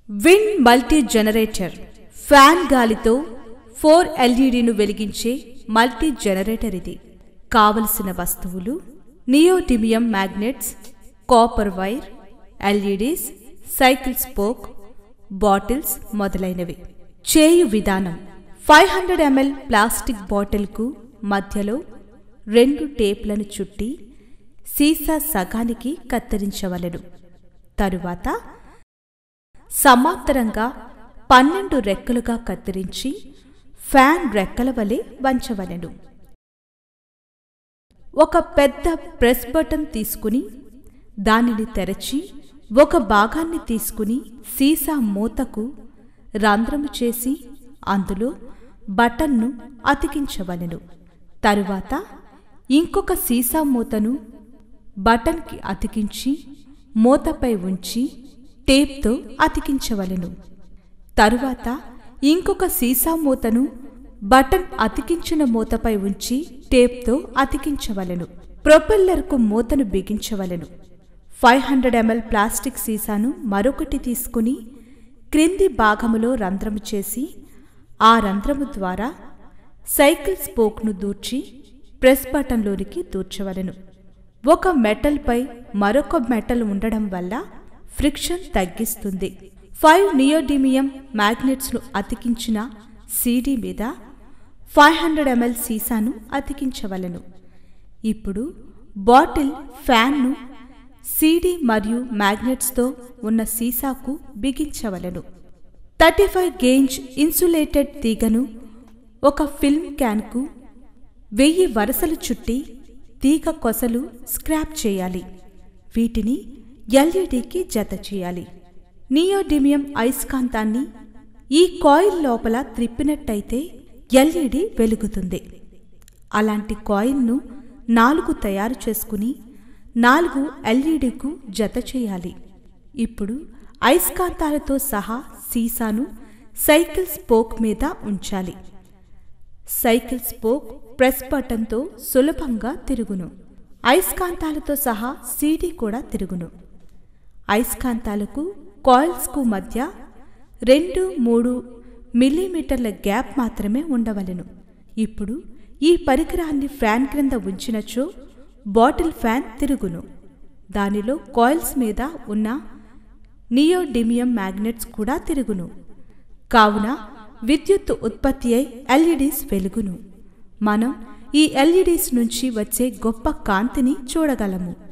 wind multi generator fan గాలితో four ఎల్ఈడిను వెలిగించే మల్టీ జనరేటర్ ఇది కావలసిన వస్తువులు neodymium magnets copper wire LEDs cycle spoke bottles మొదలైనవి చేయు విధానం ఫైవ్ హండ్రెడ్ ఎంఎల్ ప్లాస్టిక్ బాటిల్కు మధ్యలో రెండు టేప్లను చుట్టి సీసా సగానికి కత్తిరించవలెను తరువాత సమాంతరంగా పన్నెండు రెక్కలుగా కత్తిరించి ఫ్యాన్ రెక్కల వలె వంచవలెను ఒక పెద్ద ప్రెస్ బటన్ తీసుకుని దానిని తెరచి ఒక భాగాన్ని తీసుకుని సీసా మూతకు రంధ్రము చేసి అందులో బటన్ను అతికించవలెను తరువాత ఇంకొక సీసా మూతను బటన్కి అతికించి మూతపై ఉంచి టేప్తో అతికించవలెను తరువాత ఇంకొక సీసా మూతను బటన్ అతికించిన మూతపై ఉంచి టేప్తో అతికించవలెను ప్రొపెల్లర్కు మూతను బిగించవలెను ఫైవ్ హండ్రెడ్ ఎంఎల్ ప్లాస్టిక్ సీసాను మరొకటి తీసుకుని క్రింది భాగములో రంధ్రము చేసి ఆ రంధ్రము ద్వారా సైకిల్ స్పోక్ను దూర్చి ప్రెస్ బటన్లోనికి దూర్చవలెను ఒక మెటల్పై మరొక మెటల్ ఉండడం వల్ల ఫ్రిక్షన్ తగ్గిస్తుంది ఫైవ్ నియోడిమియం మ్యాగ్నెట్స్ను అతికించిన సీడీ మీద ఫైవ్ హండ్రెడ్ ఎంఎల్ సీసాను అతికించవలెను ఇప్పుడు బాటిల్ ఫ్యాన్ను సీడీ మరియు మ్యాగ్నెట్స్తో ఉన్న సీసాకు బిగించవలెను థర్టీ ఫైవ్ గేంజ్ ఇన్సులేటెడ్ తీగను ఒక ఫిల్మ్ క్యాన్కు వెయ్యి వరసలు చుట్టి తీగ కొసలు స్క్రాప్ చేయాలి వీటిని ఎల్ఈడికి జత చేయాలి నియోడిమియం అయస్కాంతాన్ని ఈ కాయిల్ లోపల త్రిప్పినట్టయితే ఎల్ఈడి వెలుగుతుంది అలాంటి కాయిల్ను నాలుగు తయారు చేసుకుని నాలుగు ఎల్ఈడికు జత చేయాలి ఇప్పుడు అయస్కాంతాలతో సహా సీసాను సైకిల్ స్పోక్ మీద ఉంచాలి సైకిల్ స్పోక్ ప్రెస్ బటన్తో సులభంగా తిరుగును అయస్కాంతాలతో సహా సీడీ కూడా తిరుగును అయస్కాంతాలకు కాయిల్స్కు మధ్య రెండు మూడు మిల్లీమీటర్ల గ్యాప్ మాత్రమే ఉండవలెను ఇప్పుడు ఈ పరికరాన్ని ఫ్యాన్ క్రింద ఉంచినచో బాటిల్ ఫ్యాన్ తిరుగును దానిలో కాయిల్స్ మీద ఉన్న నియోడిమియం మ్యాగ్నెట్స్ కూడా తిరుగును కావున విద్యుత్తు ఉత్పత్తి అయి ఎల్ఈడీస్ వెలుగును మనం ఈ ఎల్ఈడీస్ నుంచి వచ్చే గొప్ప కాంతిని చూడగలము